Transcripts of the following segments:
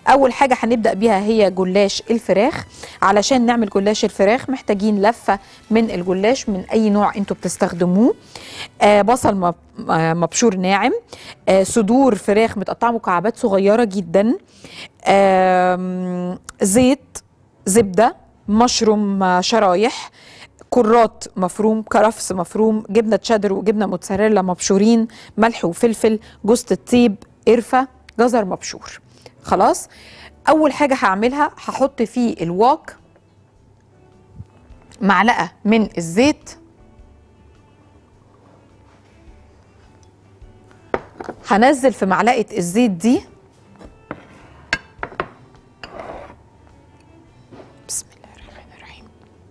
اول حاجه هنبدا بيها هي جلاش الفراخ علشان نعمل جلاش الفراخ محتاجين لفه من الجلاش من اي نوع انتوا بتستخدموه آه بصل مب- آه، مبشور ناعم آه صدور فراخ متقطعه مكعبات صغيره جدا آم، زيت زبده مشروم آه، شرايح كرات مفروم كرفس مفروم جبنه تشيدر وجبنه موتزاريلا مبشورين ملح وفلفل جوز الطيب قرفه جزر مبشور خلاص اول حاجه هعملها هحط فيه الواك معلقه من الزيت هنزل في معلقه الزيت دي بسم الله الرحمن الرحيم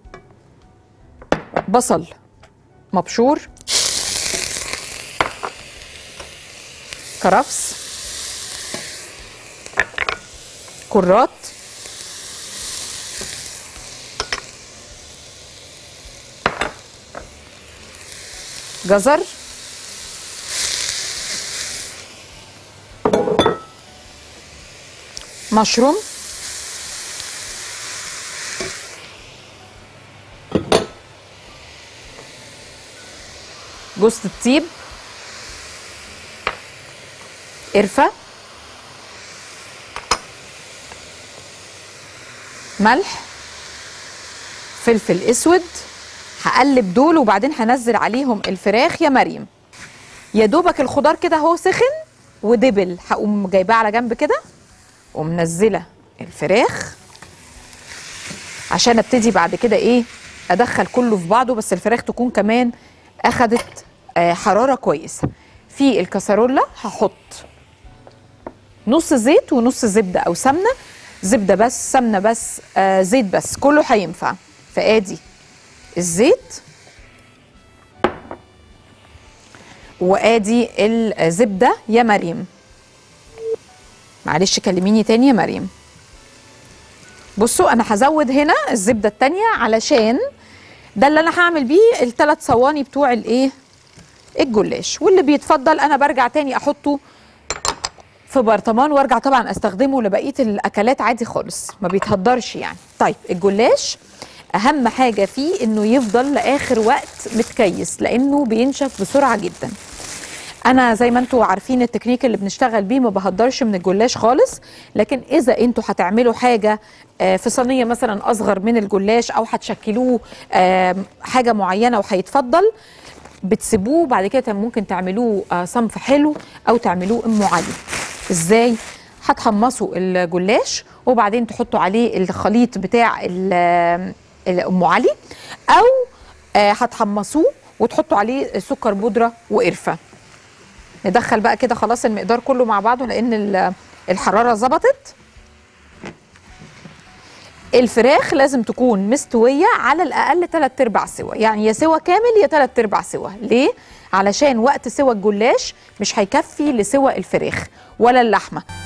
بصل مبشور كرفس كرات جزر مشروم جوز الطيب قرفة ملح فلفل اسود هقلب دول وبعدين هنزل عليهم الفراخ يا مريم يا دوبك الخضار كده اهو سخن ودبل هقوم جايباه على جنب كده ومنزله الفراخ عشان ابتدي بعد كده ايه ادخل كله في بعضه بس الفراخ تكون كمان اخدت آه، حراره كويسه في الكسرولة هحط نص زيت ونص زبده او سمنه زبده بس سمنه بس آه زيت بس كله هينفع فادي الزيت وادي الزبده يا مريم معلش كلميني تاني يا مريم بصوا انا هزود هنا الزبده التانية علشان ده اللي انا هعمل بيه الثلاث صواني بتوع الايه الجلاش واللي بيتفضل انا برجع تاني احطه في برطمان وارجع طبعا استخدمه لبقيه الاكلات عادي خالص ما بيتهدرش يعني طيب الجلاش اهم حاجه فيه انه يفضل لاخر وقت متكيس لانه بينشف بسرعه جدا انا زي ما انتوا عارفين التكنيك اللي بنشتغل بيه ما بهدرش من الجلاش خالص لكن اذا انتوا هتعملوا حاجه آه، في صينيه مثلا اصغر من الجلاش او هتشكلوه آه، حاجه معينه وهيتفضل بتسيبوه بعد كده ممكن تعملوه آه، صنف حلو او تعملوه ام علي ازاي هتحمصوا الجلاش وبعدين تحطوا عليه الخليط بتاع ال- الام علي او آه، هتحمصوه وتحطوا عليه سكر بودره وقرفه ندخل بقى كده خلاص المقدار كله مع بعضه لان ال- الحراره ظبطت الفراخ لازم تكون مستويه على الاقل 3 ارباع سوا يعني يا سوا كامل يا 3 ارباع سوا ليه علشان وقت سوا الجلاش مش هيكفي لسوا الفراخ ولا اللحمه